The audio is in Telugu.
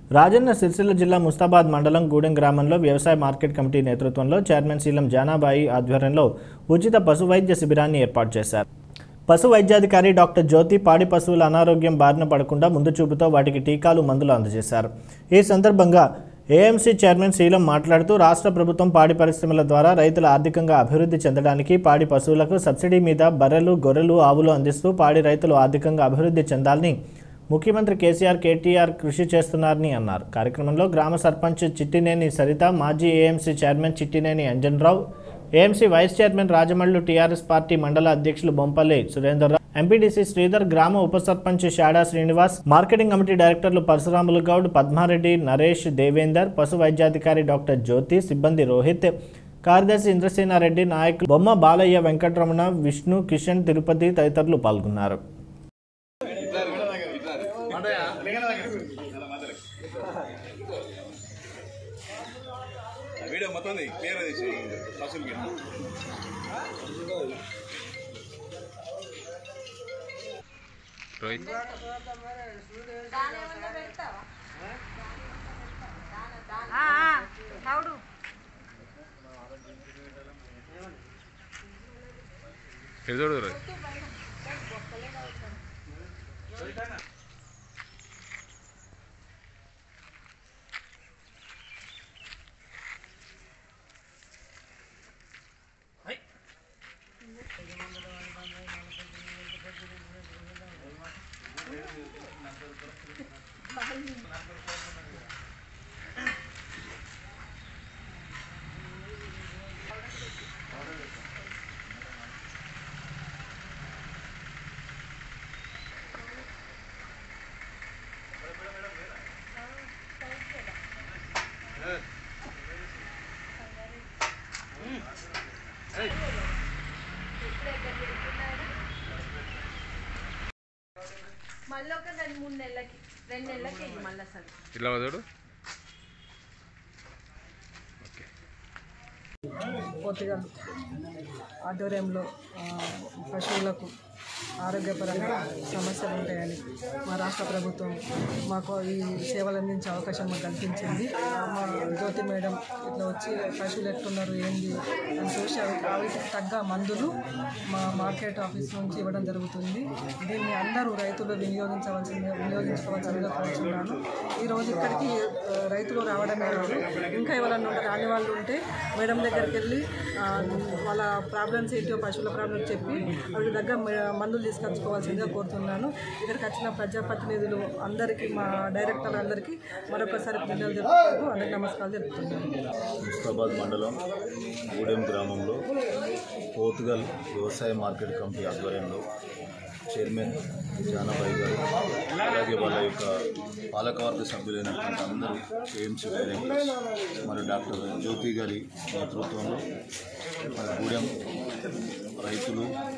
రాజన్న సిరిసిల్ల జిల్లా ముస్తాబాద్ మండలం గూడెం గ్రామంలో వ్యవసాయ మార్కెట్ కమిటీ నేతృత్వంలో చైర్మన్ శీలం జానాబాయి ఆధ్వర్యంలో ఉచిత పశు వైద్య శిబిరాన్ని ఏర్పాటు చేశారు పశు వైద్యాధికారి డాక్టర్ జ్యోతి పాడి పశువుల అనారోగ్యం బారిన పడకుండా ముందు చూపుతో వాటికి టీకాలు మందులు అందజేశారు ఈ సందర్భంగా ఏఎంసీ చైర్మన్ శీలం మాట్లాడుతూ రాష్ట్ర ప్రభుత్వం పాడి పరిశ్రమల ద్వారా రైతులు ఆర్థికంగా అభివృద్ధి చెందడానికి పాడి పశువులకు సబ్సిడీ మీద బర్రెలు గొర్రెలు ఆవులు అందిస్తూ పాడి రైతులు ఆర్థికంగా అభివృద్ధి చెందాలని ముఖ్యమంత్రి కేసీఆర్ కేటీఆర్ కృషి చేస్తున్నారని అన్నారు కార్యక్రమంలో గ్రామ సర్పంచ్ చిట్టినేని సరిత మాజీ AMC chairman Chittineni Anjanrao AMC vice chairman Rajamallu TRS party మండల అధ్యక్షులు బొంపల్లి సురేందర్రావు ఎంపీడీసీ శ్రీధర్ గ్రామ ఉప సర్పంచ్ షాడా శ్రీనివాస్ మార్కెటింగ్ కమిటీ డైరెక్టర్లు పరశురాములు గౌడ్ పద్మారెడ్డి నరేష్ దేవేందర్ పశు వైద్యాధికారి డాక్టర్ జ్యోతి సిబ్బంది రోహిత్ కార్యదర్శి ఇంద్రసేనారెడ్డి నాయకులు బొమ్మ బాలయ్య వెంకటరమణ విష్ణు కిషన్ తిరుపతి తదితరులు పాల్గొన్నారు వీడియో మొత్తం క్లియర్ చేసి పశువులకి రోహిత్ అవుడు ఎటు చూడు రోహిత్ మళ్ళీ ఒక రెండు మూడు నెలలకి రెండు నెలలకి వెయ్యి మళ్ళీ అసలు ఇట్లా చూడు పూర్తిగా ఆధ్వర్యంలో ఆ, పశువులకు ఆరోగ్యపరంగా సమస్యలు ఉంటాయని మా రాష్ట్ర ప్రభుత్వం మాకు ఈ సేవలు అందించే అవకాశం మాకు కల్పించింది మా జ్యోతి మేడం ఇట్లా వచ్చి పశువులు ఎట్లున్నారు ఏంది అని చూసి అవి వాటికి తగ్గ మందులు మా మార్కెట్ ఆఫీస్ నుంచి ఇవ్వడం జరుగుతుంది దీన్ని అందరూ రైతులు వినియోగించవలసిందిగా వినియోగించుకోవాల్సిందిగా కోరుతున్నాను ఈరోజు ఇక్కడికి ఆ, రైతులు రావడమే కాదు ఇంకా ఎవరన్నా ఉంటే రాని వాళ్ళు ఉంటే మేడం దగ్గరికి వెళ్ళి ఆ, వాళ్ళ ప్రాబ్లమ్స్ ఏంటో పశువుల ప్రాబ్లమ్స్ చెప్పి వాటి దగ్గర మ- మందులు తీసుకొచ్చుకోవాల్సిందిగా కోరుతున్నాను ఇక్కడికి వచ్చిన ప్రజాప్రతినిధులు అందరికీ మా డైరెక్టర్ అందరికీ మరొకసారి కృతజ్ఞతలు చెప్తూ అందరికీ నమస్కారాలు చెప్తున్నాను ముస్తాబాద్ మండలం గూడెం గ్రామంలో పోర్తుగల్ వ్యవసాయ మార్కెట్ కమిటీ ఆధ్వర్యంలో చైర్మన్ జానాబాయి గారు అలాగే వాళ్ళ యొక్క పాలకవర్గ సభ్యులైనటువంటి అందరూ ఏఎంసీ డైరెక్టర్స్ మరి డాక్టర్ జ్యోతి గారి నేతృత్వంలో మరి గూడెం రైతులు